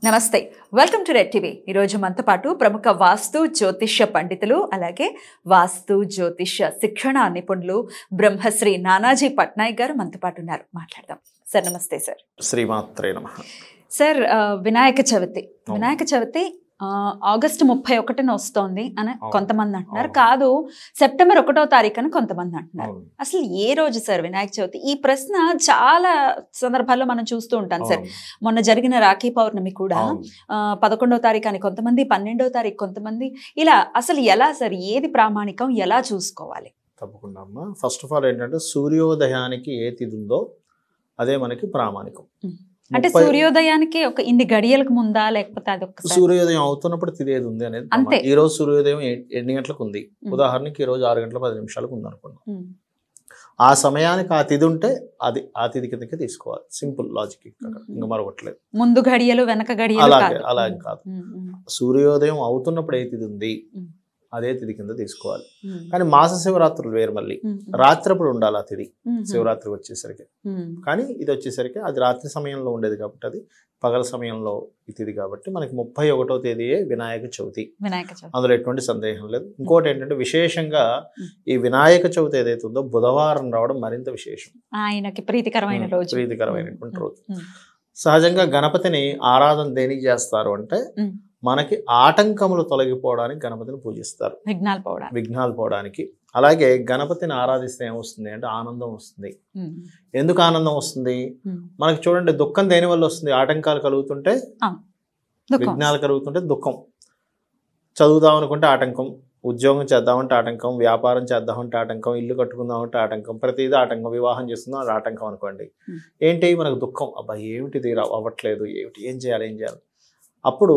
నమస్తే welcome to red TV ఈరోజు మనతో పాటు ప్రముఖ వాస్తు జ్యోతిష్య పండితులు అలాగే వాస్తు జ్యోతిష్య శిక్షణ నిపుణులు బ్రహ్మశ్రీ నానాజీ పట్నాయక్ గారు మనతో పాటు ఉన్నారు మాట్లాడదాం సార్ నమస్తే సార్ శ్రీమాత్రే నమ సార్ ఆ, వినాయక చవితి వినాయక చవితి ఆ, ఆగస్టు ముప్పై ఒకటిన వస్తోంది అని అవును. కొంతమంది అంటున్నారు అవును. కాదు సెప్టెంబర్ ఒకటో తారీఖు అని కొంతమంది అంటున్నారు అవును. అసలు ఏ రోజు సార్ వినాయక చవితి ఈ ప్రశ్న చాలా సందర్భాల్లో మనం చూస్తూ ఉంటాం సార్ అవును. మొన్న జరిగిన రాఖీ పౌర్ణమి కూడా అవును. ఆ, పదకొండవ తారీఖు అని కొంతమంది పన్నెండవ తారీఖు కొంతమంది ఇలా అసలు ఎలా సార్ ఏది ప్రామాణికం ఎలా చూసుకోవాలి తప్పకుండా అమ్మా ఫస్ట్ ఆఫ్ ఆల్ ఏంటంటే సూర్యోదయానికి ఏ తిథి ఉందో అదే మనకి ప్రామాణికం ఉం. అంటే ముప్పై- సూర్యోదయానికి ఒక ఇన్ని గడియలకు ముందా లేకపోతే అది ఒక్కసారి సూర్యోదయం అవుతున్నప్పుడు తిథి ఏది ఉంది అనేది అంతే. ప్రమాణం. ఈ రోజు సూర్యోదయం ఏ- ఎన్ని గంటలకు ఉంది ఉం. ఉదాహరణకి ఈ రోజు ఆరు గంటల పది నిమిషాలకు ఉంది అనుకున్నాం ఉమ్, ఆ సమయానికి ఆ తిథి ఉంటే అది ఆ తిథి కిందకే తీసుకోవాలి సింపుల్ లాజిక్ ఉం. ఇంకా మరొకట్లేదు ముందు గడియలు వెనక గడియలు అలాగే కాదు అలాగే కాదు ఉమ్, ఉమ్, సూర్యోదయం అవుతున్నప్పుడు ఏ తిథి ఉంది ఉం. అదే తిథి కింద తీసుకోవాలి ఉమ్, కానీ మాస శివరాత్రులు వేరు మళ్ళీ ఉమ్, ఉమ్, రాత్రప్పుడు ఉండాలి ఆ తిథి ఉమ్, ఉమ్, శివరాత్రికి వచ్చేసరికి ఉమ్, కానీ ఇది వచ్చేసరికి అది రాత్రి సమయంలో ఉండేది కాబట్టి అది పగల సమయంలో ఈ తిథి కాబట్టి మనకి ముప్పై ఒకటో తేదీయే వినాయక చవితి వినాయక చవితి అందులో ఎటువంటి సందేహం లేదు ఇంకోటి ఏంటంటే విశేషంగా ఉం. ఈ వినాయక చవితి ఏదైతే ఉందో బుధవారం రావడం మరింత విశేషం ఆయనకి ప్రీతికరమైన ఉం, రోజు ప్రీతికరమైనటువంటి ఉమ్, రోజు. ఉమ్, సహజంగా గణపతిని ఆరాధన దేనికి చేస్తారు అంటే ఉం. మనకి ఆటంకములు తొలగిపోవడానికి గణపతిని పూజిస్తారు విఘ్నాలు పోవడం విఘ్నాలు పోవడానికి అలాగే గణపతిని ఆరాధిస్తే ఏమొస్తుంది అంటే ఆనందం వస్తుంది ఉమ్, ఎందుకు ఆనందం వస్తుంది ఉమ్, మనకి చూడండి దుఃఖం దేని వల్ల వస్తుంది ఆటంకాలు కలుగుతుంటే దుఃఖం. విఘ్నాలు కలుగుతుంటే దుఃఖం చదువుదాం అనుకుంటే ఆటంకం ఉద్యోగం చేద్దామంటే ఆటంకం వ్యాపారం చేద్దామంటే ఆటంకం ఇల్లు కట్టుకుందామంటే ఆటంకం ప్రతిదీ ఆటంకం వివాహం చేస్తుందాం అది ఆటంకం అనుకోండి Hmm. ఏంటి మనకు దుఃఖం అబ్బా ఏమిటిది రా- అవ్వట్లేదు ఏమిటి ఏం చేయాలి ఏం చేయాలి అప్పుడు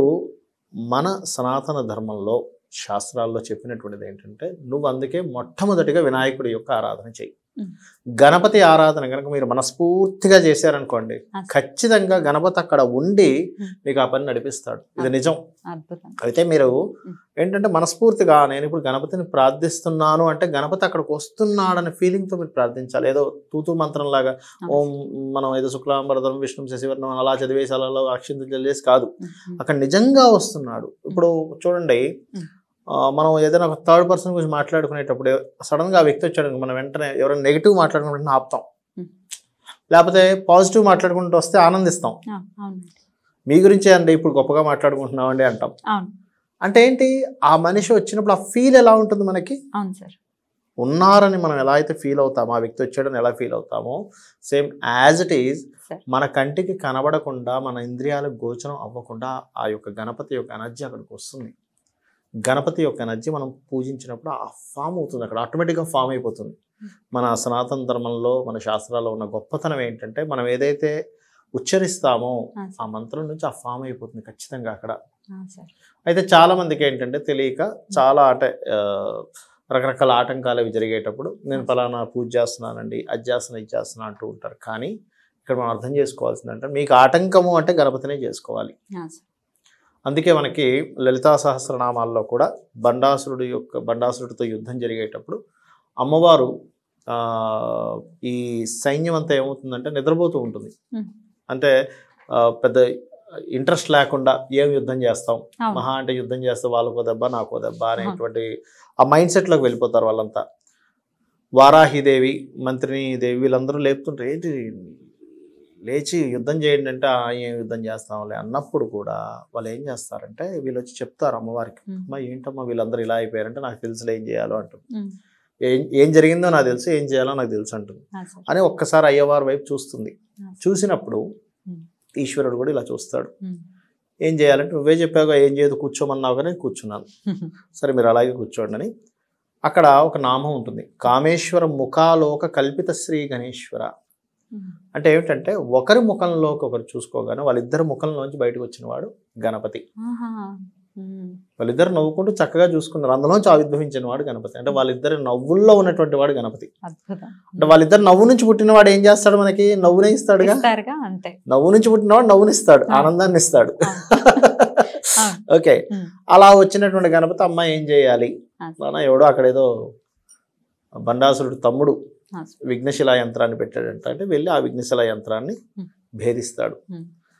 మన సనాతన ధర్మంలో శాస్త్రాల్లో చెప్పినటువంటిది ఏంటంటే నువ్వు అందుకే మొట్టమొదటిగా వినాయకుడి యొక్క ఆరాధన చెయ్యి Hmm. గణపతి ఆరాధన కనుక మీరు మనస్ఫూర్తిగా చేశారనుకోండి ఆ, ఖచ్చితంగా గణపతి అక్కడ ఉండి Hmm. మీకు ఆ పని నడిపిస్తాడు ఇది నిజం అద్భుతం అయితే మీరు Hmm. ఏంటంటే మనస్ఫూర్తిగా నేను ఇప్పుడు గణపతిని ప్రార్థిస్తున్నాను అంటే గణపతి అక్కడికి వస్తున్నాడనే ఫీలింగ్తో మీరు ప్రార్థించాలి ఏదో తూతూ మంత్రం లాగా ఓం మనం ఏదో శుక్లాంబరధరం విష్ణు శశివర్ణం అలా చదివేసి అలా అక్షింతలు చదివేసి కాదు ఉమ్, ఉమ్, అక్కడ నిజంగా వస్తున్నాడు ఇప్పుడు చూడండి Hmm. ఆ, మనం ఏదైనా ఒక థర్డ్ పర్సన్ గురించి మాట్లాడుకునేటప్పుడు సడన్ గా ఆ వ్యక్తి వచ్చాడు అనుకో, మనం వెంటనే ఎవరైనా నెగిటివ్ మాట్లాడుకుంటే ఆపుతాం Hmm. లేకపోతే పాజిటివ్ మాట్లాడుకుంటూ వస్తే ఆనందిస్తాం ఆ, అవును మీ గురించే అండి ఇప్పుడు గొప్పగా మాట్లాడుకుంటున్నాం అండి అంటాం అవును అంటే ఏంటి ఆ మనిషి వచ్చినప్పుడు ఆ ఫీల్ ఎలా ఉంటుంది మనకి అవును సార్ ఉన్నారని మనం ఎలా అయితే ఫీల్ అవుతామో ఆ వ్యక్తి వచ్చాడని ఎలా ఫీల్ అవుతామో same as it is Sir. మన కంటికి కనబడకుండా మన ఇంద్రియాలకు గోచరం అవ్వకుండా ఆ యొక్క గణపతి యొక్క ఎనర్జీ అక్కడికి వస్తుంది గణపతి యొక్క ఎనర్జీ మనం పూజించినప్పుడు ఆ ఫామ్ అవుతుంది అక్కడ ఆటోమేటిక్గా ఫామ్ అయిపోతుంది మన సనాతన ధర్మంలో మన శాస్త్రాల్లో ఉన్న గొప్పతనం ఏంటంటే మనం ఏదైతే ఉచ్చరిస్తామో ఆ, ఆ సార్. మంత్రం నుంచి ఆ ఫామ్ అయిపోతుంది ఖచ్చితంగా అక్కడ ఆ, సార్ అయితే చాలా మందికి ఏంటంటే తెలియక చాలా అంటే ఆ, రకరకాల ఆటంకాలు అవి జరిగేటప్పుడు నేను ఫలానా పూజ చేస్తున్నానండి అది చేస్తున్నా ఇది చేస్తున్నా అంటూ ఉంటారు కానీ ఇక్కడ మనం అర్థం చేసుకోవాల్సింది అంటే మీకు ఆటంకము అంటే గణపతినే చేసుకోవాలి ఆ, సార్ అందుకే మనకి లలితా సహస్రనామాల్లో కూడా బండాసురుడు యొక్క బండాసురుడితో యుద్ధం జరిగేటప్పుడు అమ్మవారు ఆ, ఈ సైన్యం అంతా ఏమవుతుందంటే నిద్రపోతూ ఉంటుంది Hmm. అంటే ఆ, పెద్ద ఇంట్రెస్ట్ లేకుండా ఏం యుద్ధం చేస్తాం అవును మహా అంటే యుద్ధం చేస్తే వాళ్ళకో దెబ్బ నాకో దెబ్బ అనేటువంటి ఆ మైండ్ సెట్లోకి వెళ్ళిపోతారు వాళ్ళంతా వారాహిదేవి మంత్రిని దేవి వీళ్ళందరూ లేపుతుంటారు ఏంటి లేచి యుద్ధం చేయండి అంటే "ఆ, ఏం యుద్ధం చేస్తాంలే అన్నప్పుడు కూడా వాళ్ళు ఏం చేస్తారంటే వీళ్ళు వచ్చి చెప్తారు అమ్మవారికి ఉమ్, అమ్మా ఏంటమ్మా వీళ్ళందరూ ఇలా అయిపోయారంటే నాకు తెలుసులే ఏం చేయాలో అంటుంది ఉమ్, ఏం ఏం జరిగిందో నాకు తెలుసు ఏం చేయాలో నాకు తెలుసు అంటుంది ఆ, సార్ అని ఒక్కసారి అయ్యవారి వైపు చూస్తుంది ఆ, సార్. చూసినప్పుడు ఉమ్, ఈశ్వరుడు కూడా ఇలా చూస్తాడు ఉమ్, ఏం చేయాలంటే నువ్వే చెప్పావు ఏం చేయదు కూర్చోమన్నావు కానీ కూర్చున్నాను సరే మీరు అలాగే కూర్చోండి అని అక్కడ ఒక నామం ఉంటుంది కామేశ్వర ముఖాలోక కల్పిత శ్రీ గణేశ్వర ఉమ్, అంటే ఏమిటంటే ఒకరి ముఖంలోకి ఒకరు చూసుకోగానే వాళ్ళిద్దరి ముఖంలోంచి బయటకు వచ్చినవాడు గణపతి ఆహా, ఉమ్, వాళ్ళిద్దరు నవ్వుకుంటూ చక్కగా చూసుకున్నారు అందులోంచి ఆవిర్భవించిన వాడు గణపతి అంటే వాళ్ళిద్దరి నవ్వుల్లో ఉన్నటువంటి వాడు గణపతి అద్భుతం అంటే వాళ్ళిద్దరు నవ్వు నుంచి పుట్టినవాడు ఏం చేస్తాడు మనకి నవ్వునే ఇస్తాడుగా ఇస్తారుగా అంతే నవ్వు నుంచి పుట్టినవాడు నవ్వునిస్తాడు ఆ. ఆనందాన్ని ఇస్తాడు అవును. ఓకే ఉమ్, అలా వచ్చినటువంటి గణపతి అమ్మ ఏం చేయాలి ఆ, నాన్న ఎవడో అక్కడ ఏదో బండాసురుడు తమ్ముడు ఆ, విఘ్నశిలా యంత్రాన్ని పెట్టాడంట అంటే వెళ్ళి ఆ విఘ్నశిలా యంత్రాన్ని Hmm. భేదిస్తాడు Hmm.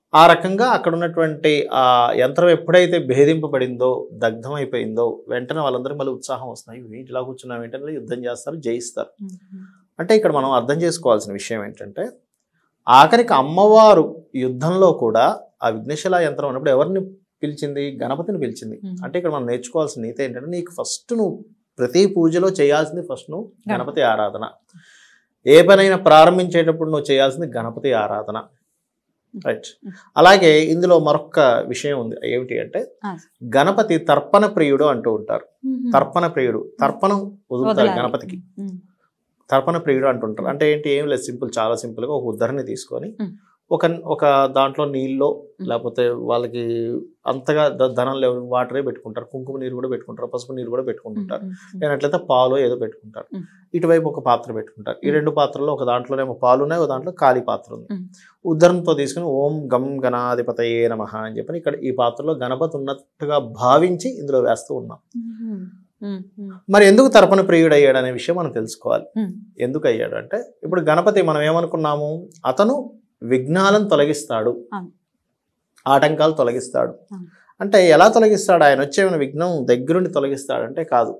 ఆ రకంగా అక్కడ ఉన్నటువంటి ఆ యంత్రం ఎప్పుడైతే భేదింపబడిందో దగ్ధం అయిపోయిందో వెంటనే వాళ్ళందరికీ మళ్ళీ ఉత్సాహం వస్తున్నాయి ఏంటి ఇలా కూర్చున్నాం ఏంటంటే యుద్ధం చేస్తారు జయిస్తారు అంటే ఇక్కడ మనం అర్థం చేసుకోవాల్సిన విషయం ఏంటంటే ఆఖరికి అమ్మవారు యుద్ధంలో కూడా ఆ విఘ్నేశ్వర యంత్రం ఉన్నప్పుడు ఎవరిని పిలిచింది గణపతిని పిలిచింది అంటే ఇక్కడ మనం నేర్చుకోవాల్సిన నీతి ఏంటంటే నీకు ఫస్ట్ నువ్వు ప్రతి పూజలో చేయాల్సింది ఫస్ట్ నువ్వు గణపతి ఆరాధన ఏ పనైనా ప్రారంభించేటప్పుడు నువ్వు చేయాల్సింది గణపతి ఆరాధన రైట్ అలాగే ఇందులో మరొక విషయం ఉంది ఏమిటి అంటే ఆ. గణపతి తర్పణ ప్రియుడు అంటూ ఉంటారు తర్పణ ప్రియుడు తర్పణం వదులుతారు వదలాలి. గణపతికి ఉమ్, తర్పణ ప్రియుడు అంటుంటారు అంటే ఏంటి ఏం లేదు సింపుల్ చాలా సింపుల్గా ఒక ఉద్ధరణి తీసుకొని మ్. ఒక ఒక దాంట్లో నీళ్ళలో లేకపోతే వాళ్ళకి అంతగా ద- ధనం లేవు వాటరే పెట్టుకుంటారు కుంకుమ నీరు కూడా పెట్టుకుంటారు పసుపు నీరు కూడా పెట్టుకుంటుంటారు ఉమ్, ఉమ్, లేనట్లయితే పాలు ఏదో పెట్టుకుంటారు మ్. ఇటువైపు ఒక పాత్ర పెట్టుకుంటారు ఈ మ్. రెండు పాత్రల్లో ఒక దాంట్లోనేమో పాలు ఉన్నాయి ఒక దాంట్లో ఖాళీ పాత్ర ఉంది మ్. ఉద్ధరణతో తీసుకుని ఓం గం గణాధిపతయే నమ అని చెప్పని ఇక్కడ ఈ పాత్రలో గణపతి ఉన్నట్టుగా భావించి ఇందులో వేస్తూ ఉన్నాం ఉమ్, ఉమ్, ఉమ్, మరి ఎందుకు తర్పణ ప్రియుడు అయ్యాడు అనే విషయం మనం తెలుసుకోవాలి ఉమ్, ఎందుకు అయ్యాడు అంటే ఇప్పుడు గణపతి మనం ఏమనుకున్నాము అతను విఘ్నాలను తొలగిస్తాడు అవును. ఆటంకాలు తొలగిస్తాడు అవును. అంటే ఎలా తొలగిస్తాడు ఆయన వచ్చే ఏమైనా విఘ్నం దగ్గరుండి తొలగిస్తాడంటే కాదు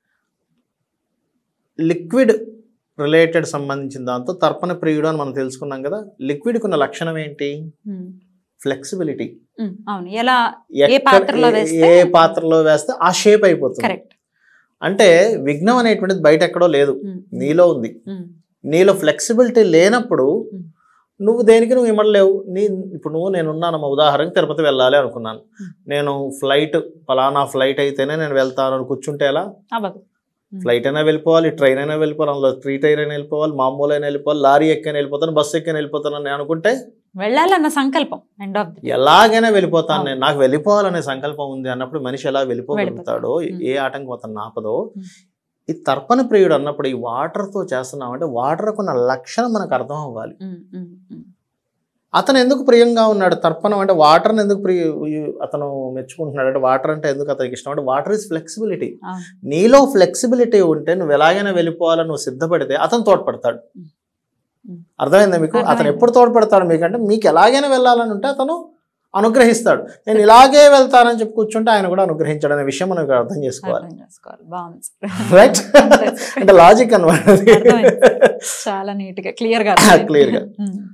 లిక్విడ్ రిలేటెడ్ సంబంధించిన దాంతో తర్పణ ప్రియుడు అని మనం తెలుసుకున్నాం కదా లిక్విడ్కి ఉన్న లక్షణం ఏంటి ఉమ్, ఫ్లెక్సిబిలిటీ ఉమ్, అవును ఎలా పాత్రలో వేస్తే- ఏ పాత్రలో వేస్తే ఆ షేప్ అయిపోతుంది కరెక్ట్ అంటే విఘ్నం అనేటువంటిది బయట ఎక్కడో లేదు నీలో ఉంది నీలో ఫ్లెక్సిబిలిటీ లేనప్పుడు Hmm. నువ్వు దేనికి నువ్వు ఇమ్మడలేవు నీ ఇప్పుడు నువ్వు నేను ఉన్నాను మా ఉదాహరణకి తిరుపతి వెళ్ళాలి అనుకున్నాను Hmm. నేను ఫ్లైట్ ఫలానా ఫ్లైట్ అయితేనే నేను వెళ్తాను అని కూర్చుంటే ఎలా అవ్వదు Hmm. ఫ్లైట్ అయినా వెళ్ళిపోవాలి ట్రైన్ అయినా వెళ్ళిపోవాలి అందులో త్రీ టైర్ అయినా వెళ్ళిపోవాలి మామూలు అయినా వెళ్ళిపోవాలి లారీ ఎక్కైనా వెళ్ళిపోతాను బస్సు ఎక్కైనా వెళ్ళిపోతాను అని అనుకుంటే వెళ్ళాలన్న సంకల్పం ఎండ్ ఆఫ్ ది ఎలాగైనా వెళ్ళిపోతాను అవును. నేను నాకు వెళ్ళిపోవాలనే సంకల్పం ఉంది అన్నప్పుడు మనిషి ఎలా వెళ్ళిపోగలుగుతాడో Hmm. ఏ ఆటంకం అతను ఆపదో Hmm. ఈ తర్పణ ప్రియుడు అన్నప్పుడు ఈ వాటర్తో చేస్తున్నామంటే వాటర్కు ఉన్న లక్షణం మనకు అర్థం అవ్వాలి అతను ఎందుకు ప్రియంగా ఉన్నాడు తర్పణం అంటే వాటర్ని ఎందుకు ప్రియ అతను మెచ్చుకుంటున్నాడు అంటే వాటర్ అంటే ఎందుకు అతనికి ఇష్టం అంటే వాటర్ ఇస్ ఫ్లెక్సిబిలిటీ అవును. నీలో ఫ్లెక్సిబిలిటీ ఉంటే నువ్వు ఎలాగైనా వెళ్ళిపోవాలని నువ్వు సిద్ధపడితే అతను తోడ్పడతాడు Mm. అర్థమైందా మీకు అతను అర్థమైంది. ఎప్పుడు తోడ్పడతాడు మీకంటే మీకు ఎలాగైనా వెళ్ళాలని ఉంటే అతను అనుగ్రహిస్తాడు నేను ఇలాగే వెళ్తానని చెప్పి కూర్చుంటే ఆయన కూడా అనుగ్రహించాడు అనే విషయం మనం ఇక్కడ అర్థం చేసుకోవాలి అర్థం చేసుకోవాలి బాగుంది రైట్ అంటే లాజిక్ అనమాట అర్థమైంది. చాలా నీట్ గా క్లియర్ గా Clear గా.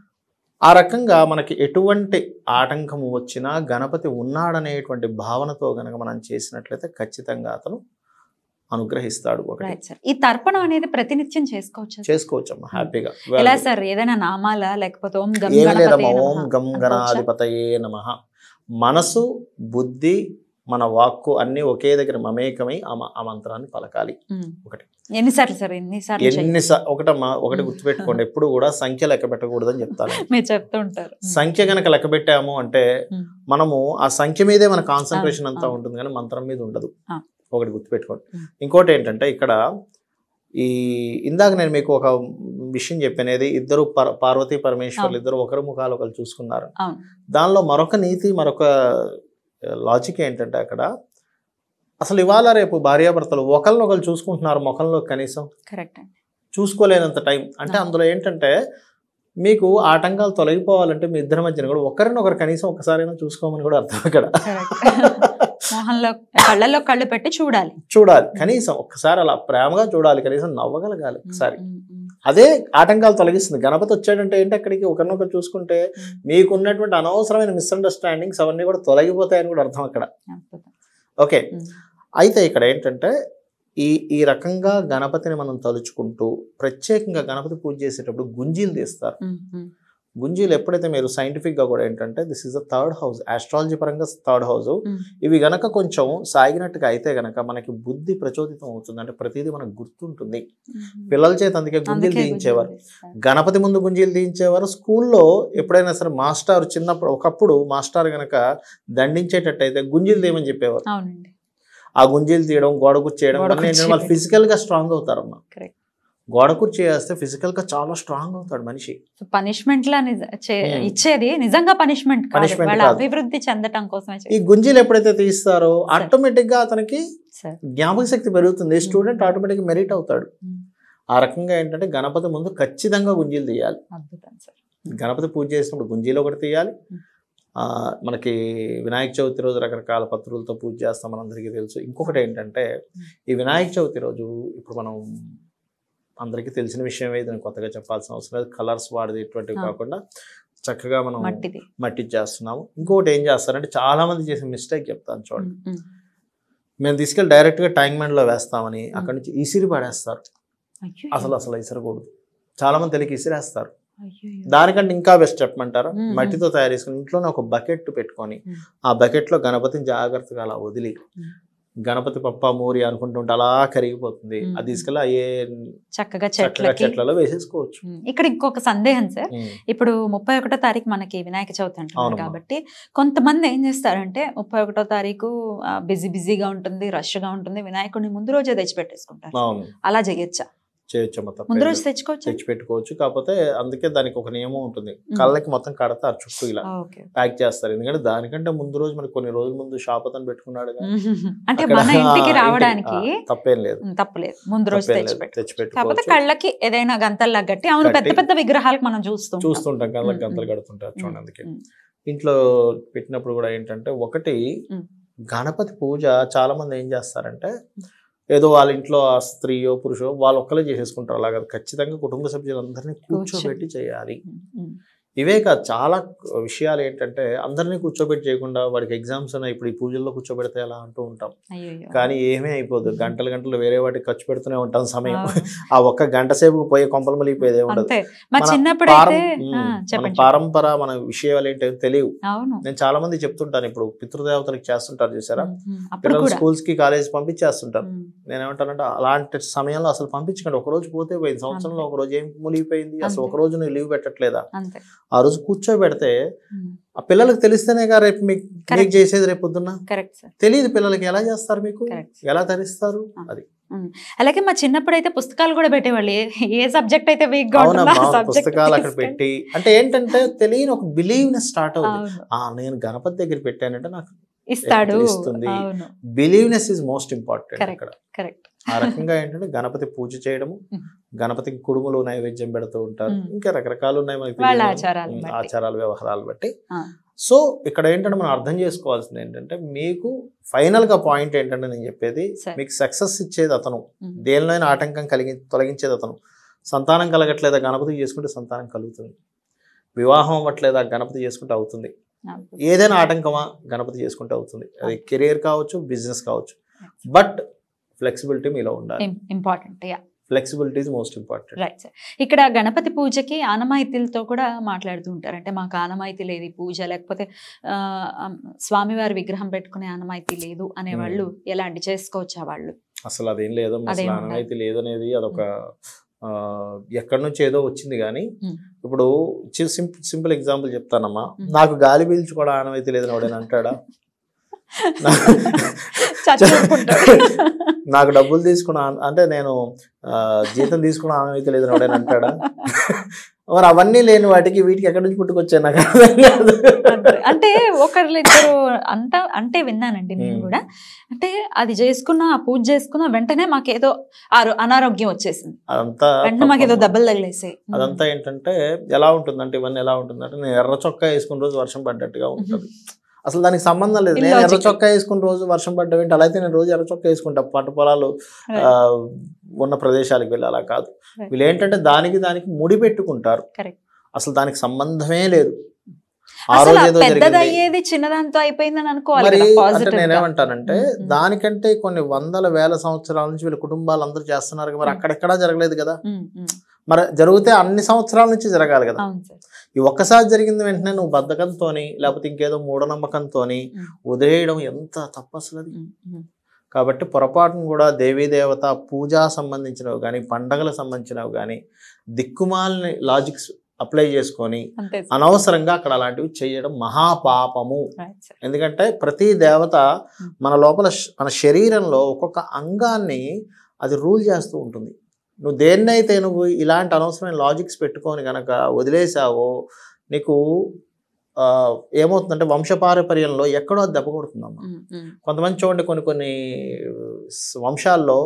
ఆ రకంగా మనకి ఎటువంటి ఆటంకము వచ్చినా గణపతి ఉన్నాడనేటువంటి భావనతో గనక మనం చేసినట్లయితే ఖచ్చితంగా అతను అనుగ్రహిస్తాడు ఒకటి రైట్ సార్ ఈ తర్పణం అనేది ప్రతినిత్యం చేసుకోవచ్చు చేసుకోవచ్చమ్మా హ్యాపీగా ఎలా సార్ ఏదైనా నామాల లేకపోతే ఓం గం ఏమి లేదమ్మా గణపతయే ఓం నమః గం అనుకోవచ్చా? గణాధిపతయే నమ మనసు బుద్ధి మన వాక్కు అన్ని ఒకే దగ్గర మమేకమై ఆ మ- ఆ మంత్రాన్ని పలకాలి ఉమ్. ఒకటి. ఎన్నిసార్లు సార్ ఎన్నిసార్లు చేయాలి? ఎన్ని స- ఒకటమ్మా ఒకటి గుర్తుపెట్టుకోండి ఎప్పుడు కూడా సంఖ్య లెక్క పెట్టకూడదని చెప్తాను మీరు చెప్తూ ఉంటారు ఉమ్. సంఖ్య గనక లెక్క పెట్టాము అంటే ఉమ్. మనము ఆ సంఖ్య మీదే మన కాన్సన్ట్రేషన్ అవును, అంతా అవును. ఉంటుంది కానీ మంత్రం మీద ఉండదు ఆ. ఒకటి గుర్తుపెట్టుకోండి ఉమ్. ఇంకోటి ఏంటంటే ఇక్కడ ఈ ఇందాక నేను మీకు ఒక విషయం చెప్పానేది ఇద్దరు పర- పార్వతీ పరమేశ్వర్లు అవును. ఇద్దరు ఒకరు ముఖాలు ఒకరు చూసుకున్నారు అవును. దానిలో మరొక నీతి మరొక లాజిక్ ఏంటంటే అక్కడ అసలు ఇవాళ రేపు భార్యాభర్తలు ఒకరినొకరు చూసుకుంటున్నారు ముఖంలో కనీసం కరెక్ట్ అండి చూసుకోలేనంత టైం అంటే అవును. అందులో ఏంటంటే మీకు ఆటంకాలు తొలగిపోవాలంటే మీ ఇద్దరి మధ్యన కూడా ఒకరినొకరు కనీసం ఒకసారైనా చూసుకోమని కూడా అర్థం అక్కడ మోహన్లో కళ్ళల్లో కళ్ళు పెట్టి చూడాలి చూడాలి కనీసం ఒక్కసారి అలా ప్రేమగా చూడాలి కనీసం నవ్వగలగాలి ఒకసారి ఉమ్, ఉమ్, అదే ఆటంకాలు తొలగిస్తుంది గణపతి వచ్చాడంటే ఏంటి అక్కడికి ఒకరినొకరు చూసుకుంటే ఉమ్. మీకున్నటువంటి అనవసరమైన మిస్అండర్స్టాండింగ్స్ అవన్నీ కూడా తొలగిపోతాయని కూడా అర్థం అక్కడ అద్భుతం. ఓకే ఉమ్, అయితే ఇక్కడ ఏంటంటే ఈ ఈ రకంగా గణపతిని మనం తలుచుకుంటూ ప్రత్యేకంగా గణపతి పూజ చేసేటప్పుడు గుంజీలు తీస్తారు ఉమ్, ఉమ్, గుంజీలు ఎప్పుడైతే మీరు సైంటిఫిక్గా కూడా ఏంటంటే this is the third house astrology పరంగా థర్డ్ హౌస్ ఉమ్. ఇవి గనక కొంచెం సాగినట్టుగా అయితే గనక మనకి బుద్ధి ప్రచోదితం అవుతుంది అంటే ప్రతిదీ మనకు గుర్తుంటుంది ఉమ్. పిల్లల చేత అందుకే గుంజీలు అందుకే తీయించేవారు గుంజీలు తీస్తారు. గణపతి ముందు గుంజీలు తీయించేవారు స్కూల్లో ఎప్పుడైనా సరే మాస్టర్ చిన్నప్పుడు ఒకప్పుడు మాస్టర్ గనక దండించేటట్టయితే గుంజీలు తీయమని చెప్పేవారు అవునండి ఆ గుంజీలు తీయడం గోడ కుర్చేయడం గోడ ఇవన్నీ ఏంటంటే వాళ్ళు కుర్చీ ఫిజికల్ గా స్ట్రాంగ్ అవుతారమ్మా Correct. గోడ కుర్చీ వేస్తే ఫిజికల్ గా చాలా స్ట్రాంగ్ అవుతాడు మనిషి సో పనిష్మెంట్ లా నిజ- చే- ఉమ్. ఇచ్చేది నిజంగా పనిష్మెంట్ కాదు Punishment వాళ్ళ కాదు. అభివృద్ధి చెందటం కోసమే ఈ చేస్తారు. గుంజీలు ఎప్పుడైతే తీస్తారో ఆటోమేటిక్ గా అతనికి సార్ జ్ఞాపక శక్తి పెరుగుతుంది Hmm. స్టూడెంట్ ఆటోమేటిక్ మెరిట్ అవుతాడు ఉమ్. ఆ రకంగా ఏంటంటే గణపతి ముందు ఖచ్చితంగా గుంజీలు తీయాలి అద్భుతం సార్ గణపతి పూజ చేసినప్పుడు గుంజీలు ఒకటి తీయాలి Hmm. ఆ, మనకి వినాయక చవితి రోజు రకరకాల పత్రులతో పూజ చేస్తాం మనందరికీ తెలుసు ఇంకొకటి ఏంటంటే ఈ వినాయక చవితి రోజు ఇప్పుడు మనం అందరికీ తెలిసిన విషయమే ఇది నేను కొత్తగా చెప్పాల్సిన అవసరం లేదు కలర్స్ వాడేది ఇటువంటివి ఆ. కాకుండా చక్కగా మనం మట్టిది మట్టి చేస్తున్నాము ఇంకొకటి ఏం చేస్తారంటే చాలా మంది చేసే మిస్టేక్ చెప్తాను చూడండి ఉమ్, ఉమ్. మేము తీసుకెళ్ళి డైరెక్ట్గా ట్యాంక్ మెంట్లో వేస్తామని అక్కడి నుంచి ఇసిరి పడేస్తారు అయ్యో, అసలు అసలు ఇసరకూడదు చాలా మంది తెలియక ఇసిరేస్తారు అయ్యో, దానికంటే ఇంకా బెస్ట్ చెప్పమంటారా మ్మ్. మట్టితో తయారు చేసుకుని ఇంట్లోనే ఒక బకెట్ పెట్టుకొని మ్మ్. ఆ బకెట్లో గణపతిని జాగ్రత్తగా అలా వదిలి మ్మ్. గణపతి పప్ప మూరి అనుకుంటుంటే అలా కరిగిపోతుంది మ్మ్. అది తీసుకెళ్ళి అయ్యే చక్కగా చక్కగా చెట్లకి చెట్లలో వేసేసుకోవచ్చు ఉమ్, ఇక్కడ ఇంకొక సందేహం సార్ మ్మ్. ఇప్పుడు ముప్పై ఒకటో తారీఖు మనకి వినాయక చవితి అంటున్నారు అవునమ్మా. కాబట్టి కొంతమంది ఏం చేస్తారంటే ముప్పై ఒకటో తారీఖు బిజీ బిజీగా ఉంటుంది రష్ గా ఉంటుంది వినాయకుడిని ముందు రోజే తెచ్చి పెట్టేసుకుంటారు అవును అలా చేయొచ్చా చేయొచ్చమ్మా ముందు తప్పేం రోజు లేదు. తెచ్చుకోవచ్చు తెచ్చి పెట్టుకోవచ్చు కాకపోతే అందుకే దానికి ఒక నియమం ఉంటుంది కళ్ళకి మొత్తం కడతారు చుట్టూ ఇలా ఓకే ప్యాక్ చేస్తారు ఎందుకంటే దానికంటే ముందు రోజు మరి కొన్ని రోజుల ముందు షాప్ అతను పెట్టుకున్నాడు అంటే అక్కడ మన ఇంటికి ఆ, రావడానికి ఆ, తప్పేం లేదు ఉమ్, తప్పలేదు ముందు రోజు తప్పేం తెచ్చి లేదు. పెట్టు తెచ్చి కాకపోతే పెట్టుకోవచ్చు కళ్ళకి ఏదైనా గంతల్లా గట్టి అవును పెద్ద కట్టి. పెద్ద విగ్రహాలకు మనం చూస్తాం చూస్తుంటాం కళ్ళకి మ్మ్, గంతలు మ్మ్. కడుతుంటారు చూడండి అందుకే మ్మ్. ఇంట్లో పెట్టినప్పుడు కూడా ఏంటంటే ఒకటి మ్మ్. గణపతి పూజ చాలా మంది ఏం చేస్తారంటే ఏదో వాళ్ళ ఇంట్లో ఆ స్త్రీయో పురుషో వాళ్ళు ఒక్కలే చేసేసుకుంటారు అలాగా ఖచ్చితంగా కుటుంబ సభ్యులందరినీ కూర్చోబెట్టి చేయాలి ఇవే కాదు చాలా విషయాలు ఏంటంటే అందరినీ కూర్చోబెట్టి చేయకుండా వాడికి ఎగ్జామ్స్ ఉన్నాయి ఇప్పుడు ఈ పూజల్లో కూర్చోబెడితే ఎలా అంటూ ఉంటాం అయ్యో కానీ ఏమీ అయిపోదు గంటలు గంటలు వేరే వాటికి ఖర్చు పెడుతూనే ఉంటాం సమయం ఆ ఒక్క గంట సేపు పోయే కొంపలు మలిపోయేదే ఉండదు అంతే మా మన చిన్నప్పుడు పారం- అయితే మ్మ్. ఆ, మన చెప్పండి పారంపర మన విషయాలు ఏంటో తెలియవు అవును నేను చాలా మంది చెప్తుంటాను ఇప్పుడు పితృదేవతలకు చేస్తుంటారు చూసారా ఉమ్, ఉమ్. అప్పుడు పిల్లలు కూడా స్కూల్స్ కి కాలేజ్ పంపించేస్తుంటారు ఉమ్, నేను ఏమంటానంటే అలాంటి సమయంలో అసలు పంపించకండి ఒక రోజు పోతే పోయింది సంవత్సరంలో ఒక రోజు ఏం మునిగిపోయింది అసలు అంతే. ఒక రోజు నువ్వు లీవ్ పెట్టట్లేదా అంతే ఆ రోజు కూర్చోబెడితే ఉమ్, ఆ పిల్లలకు తెలిస్తేనేగా రేపు మీకు మీకు Correct. చేసేది రేపు పొద్దున్న కరెక్ట్ సార్ తెలియదు పిల్లలకి ఎలా చేస్తారు మీకు కరెక్ట్ ఎలా తరిస్తారు ఆ. అది అలాగే మా చిన్నప్పుడు అయితే పుస్తకాలు కూడా పెట్టేవాళ్ళు ఏ- ఏ సబ్జెక్ట్ అయితే వీక్ గా ఉంటుందో అవునమ్మా ఆ అవును, subject పుస్తకాలు అక్కడ తీసుకెళ్ళి- పెట్టి అంటే ఏంటంటే తెలియని ఒక బిలీవ్నెస్ స్టార్ట్ అవుతుంది అవును ఆ నేను గణపతి దగ్గర పెట్టానంటే నాకు ఇస్తాడు ఇస్తుంది. అవును believeness is most important Correct. అక్కడ కరెక్ట్ ఆ రకంగా ఏంటంటే గణపతి పూజ చేయడము Mm. గణపతికి కుడుములు నైవేద్యం పెడుతూ ఉంటారు Mm. ఇంకా రకరకాలు ఉన్నాయి మనకి వాళ్ళ తెలియదు. ఆచారాలను Mm, బట్టి. ఆచారాలు వ్యవహారాలు బట్టి ఆ. సో ఇక్కడ ఏంటంటే మనం అర్థం చేసుకోవాల్సింది ఏంటంటే మీకు ఫైనల్ గా పాయింట్ ఏంటంటే నేను చెప్పేది సరే. మీకు సక్సెస్ ఇచ్చేది అతను Mm. దేనిలోనైనా ఆటంకం కలిగి తొలగించేది అతను సంతానం కలగట్లేదా గణపతి చేసుకుంటే సంతానం కలుగుతుంది వివాహం అవ్వట్లేదా గణపతి చేసుకుంటే అవుతుంది ఏదైనా ఆటంకమా గణపతి చేసుకుంటే అవుతుంది అది కెరియర్ కావచ్చు బిజినెస్ కావచ్చు బట్ ఫ్లెక్సిబిలిటీ మీలో ఉండాలి important ya flexibility is most important right sir ఇక్కడ గణపతి పూజకి ఆనమాయితీలతో కూడా మాట్లాడుతూ ఉంటారు అంటే మాకు ఆనమాయితీ లేదు ఈ పూజ లేకపోతే ఆ, అమ్, స్వామివారి విగ్రహం పెట్టుకునే ఆనమాయితీ లేదు అనేవాళ్ళు ఎలాంటి చేసుకోవచ్చా వాళ్ళు అసలు అదేం లేదు అసలు అదేం ఉండదు. ఆనవాయితీ లేదు అనేది అదొక ఆ, ఎక్కడి నుంచి ఏదో వచ్చింది కానీ Hmm. ఇప్పుడు సింపుల్ సింపుల్ ఎగ్జాంపుల్ చెప్తానమ్మా Hmm. నాకు గాలి పీల్చుకోవడం ఆనవాయితీ లేదని వాడని అంటాడా చచ్చుకుంటారు నాకు డబ్బులు తీసుకున్న ఆన- అంటే నేను ఆ, జీతం తీసుకున్న ఆనవాయితీ లేదని వాడని అంటాడా మరి అవన్నీ లేని వాటికి వీటికి ఎక్కడి నుంచి పుట్టుకొచ్చాయి నాకు అర్థం కాదు అంటే ఒకళ్ళు ఇద్దరు అంట అంటే విన్నానండి నేను Hmm. కూడా అంటే అది చేసుకున్న ఆ పూజ చేసుకున్న వెంటనే మాకేదో ఆరో- అనారోగ్యం వచ్చేసింది అదంతా వెంటనే మాకేదో తప్పమ్మా. దెబ్బలు తగిలేసాయి అదంతా ఏంటంటే ఎలా ఉంటుందంటే ఇవన్నీ ఎలా ఉంటుందంటే నేను ఎర్ర చొక్కా వేసుకున్న రోజు వర్షం పడ్డట్టుగా ఉంటుంది అసలు దానికి సంబంధం లేదు నేను ఎర్ర Illogical. చొక్కా వేసుకున్న రోజు వర్షం పడ్డం ఏంటి అలా అయితే నేను రోజు ఎర్ర చొక్కా వేసుకుంటా పంట పొలాలు ఆ, ఉన్న ప్రదేశాలకు వెళ్ళి అలా కాదు Right. వీళ్ళు ఏంటంటే దానికి దానికి ముడి పెట్టుకుంటారు Correct. అసలు దానికి సంబంధమే లేదు ఆ అసలు రోజు ఏదో పెద్దది జరిగింది అయ్యేది చిన్నదాంతో అయిపోయిందని అనుకోవాలి మరి కదా, అంటే positive గా. నేనేమంటానంటే Mm, mm. దానికంటే కొన్ని వందల వేల సంవత్సరాల నుంచి వీళ్ళ కుటుంబాలు అందరూ చేస్తున్నారు కదా, మరి Mm. అక్కడెక్కడా జరగలేదు కదా ఉమ్, ఉమ్. మరి జరిగితే అన్ని సంవత్సరాల నుంచి జరగాలి కదా అవును సార్ ఈ ఒక్కసారి జరిగింది వెంటనే నువ్వు బద్ధకంతోని లేకపోతే ఇంకేదో మూఢనమ్మకంతోని Mm. వదిలేయడం ఎంత తప్పు అసలు అది ఉమ్, ఉమ్. కాబట్టి పొరపాటును కూడా దేవీ దేవత పూజా సంబంధించినవి కానీ పండగలకు సంబంధించినవి కానీ దిక్కుమాలని లాజిక్స్ అప్లై చేసుకొని అంతే సార్. అనవసరంగా అక్కడ అలాంటివి చేయడం మహాపాపము Right, sir. ఎందుకంటే ప్రతి దేవత మన లోపల శ- మన శరీరంలో ఒక్కొక్క అంగాన్ని అది రూల్ చేస్తూ ఉంటుంది నువ్వు దేన్నైతే నువ్వు ఇలాంటి అనవసరమైన లాజిక్స్ పెట్టుకొని కనుక వదిలేసావో నీకు ఆ, ఏమవుతుందంటే వంశపారపర్యంలో ఎక్కడో అది దెబ్బ కొడుతుందమ్మా ఉమ్, ఉమ్. కొంతమంది చూడండి కొన్ని కొన్ని స్- వంశాల్లో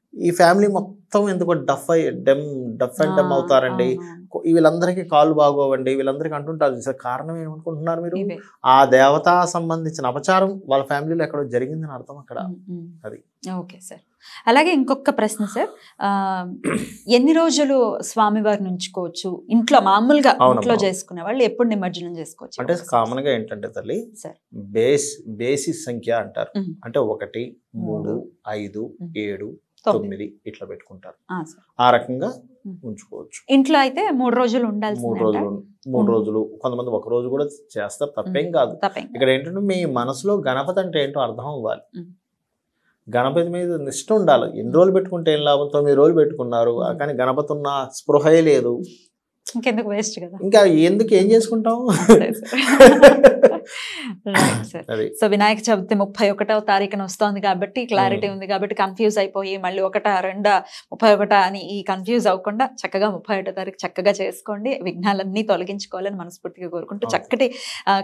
ఈ ఫ్యామిలీ మొత్తం ఎందుకో డఫ్ అయ్యి డెమ్ డఫ్ అండ్ డెమ్ అవుతారండి కొ- వీళ్ళందరికీ కాళ్ళు బాగోవండి వీళ్ళందరికీ అంటుంటారు సార్ కారణం ఏమనుకుంటున్నారు మీరు ఇవే ఆ దేవత సంబంధించిన అపచారం వాళ్ళ ఫ్యామిలీలో ఎక్కడో జరిగిందని అర్థం అక్కడ ఉమ్, ఉమ్. అది. ఓకే సార్ అలాగే ఇంకొక ప్రశ్న సార్ ఆ, ఎన్ని రోజులు స్వామివారిని ఉంచుకోవచ్చు ఇంట్లో మామూలుగా అవునమ్మా. ఇంట్లో చేసుకునే వాళ్ళు ఎప్పుడు నిమజ్జనం చేసుకోవచ్చు అంటే కామన్ గా ఏంటంటే తల్లి సార్. బేస్ బేసిస్ సంఖ్య అంటారు ఉమ్. అంటే ఒకటి మూడు ఐదు ఉమ్. ఏడు తొమ్మిది తొమ్మిది ఇట్లా పెట్టుకుంటారు ఆ, సార్. ఆ రకంగా ఉమ్. ఉంచుకోవచ్చు ఇంట్లో అయితే మూడు రోజులు మూడు ఉండాల్సింది రోజులు మూడు ఉమ్. రోజులు కొంతమంది ఒక రోజు కూడా చేస్తారు తప్పేం కాదు తప్పేం ఇక్కడ ఏంటంటే మీ మనసులో గణపతి అంటే ఏంటో అర్థం అవ్వాలి ఉమ్. గణపతి మీద నిష్ట ఉండాలి ఎన్ని రోజులు పెట్టుకుంటే ఏం లాభం తొమ్మిది రోజులు పెట్టుకున్నారు ఉమ్. కానీ గణపతి ఉన్న స్పృహే లేదు ఇంకెందుకు వేస్ట్ కదా ఇంకా ఎందుకు ఏం చేసుకుంటాం అంతే సార్. Right, sir. అది సో వినాయక చవితి ముప్పై ఒకటవ తారీఖున వస్తోంది కాబట్టి క్లారిటీ ఉంది కాబట్టి కన్ఫ్యూజ్ అయిపోయి మళ్ళీ ఒకటా రెండా ముప్పై ఒకటా అని ఈ కన్ఫ్యూజ్ అవ్వకుండా చక్కగా ముప్పై ఒకటో తారీఖు చక్కగా చేసుకోండి విఘ్నాలన్నీ తొలగించుకోవాలని మనస్ఫూర్తిగా కోరుకుంటూ అవును. చక్కటి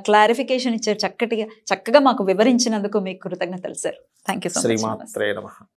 క్లారిఫికేషన్ ఇచ్చారు చక్కటి చక్కగా మాకు వివరించినందుకు మీకు కృతజ్ఞతలు sir thank you so much శ్రీమాత్రే నమ